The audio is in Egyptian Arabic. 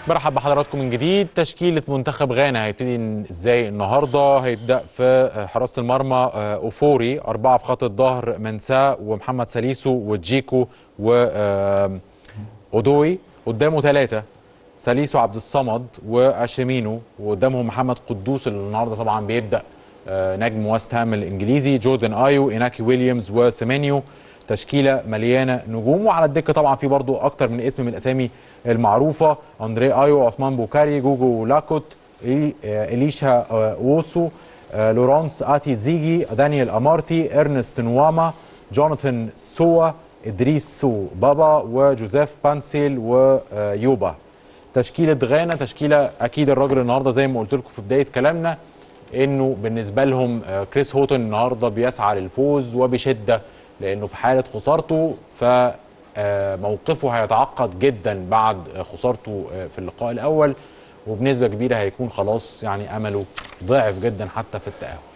برحب بحضراتكم من جديد تشكيلة منتخب غانا هيبتدي ازاي النهارده هيبدأ في حراسة المرمى اوفوري أربعة في خط الظهر منسا ومحمد ساليسو وجيكو وأودوي قدامه ثلاثة ساليسو عبد الصمد واشيمينو وقدامهم محمد قدوس اللي النهارده طبعا بيبدأ نجم ويست هام الانجليزي جوردن ايو ايناكي ويليامز وسيمينيو تشكيله مليانه نجوم وعلى الدكه طبعا في برضو اكتر من اسم من الاسامي المعروفه اندري ايو عثمان بوكاري جوجو لاكوت اليشا ووسو لورانس اتي زيجي دانيال امارتي ارنست نواما جوناثان سوا ادريس سو بابا وجوزيف بانسيل ويوبا تشكيله غانا تشكيله اكيد الراجل النهارده زي ما قلت لكم في بدايه كلامنا انه بالنسبه لهم كريس هوتن النهارده بيسعى للفوز وبشده لانه في حاله خسارته فموقفه هيتعقد جدا بعد خسارته في اللقاء الاول وبنسبه كبيره هيكون خلاص يعني امله ضعف جدا حتى في التاهل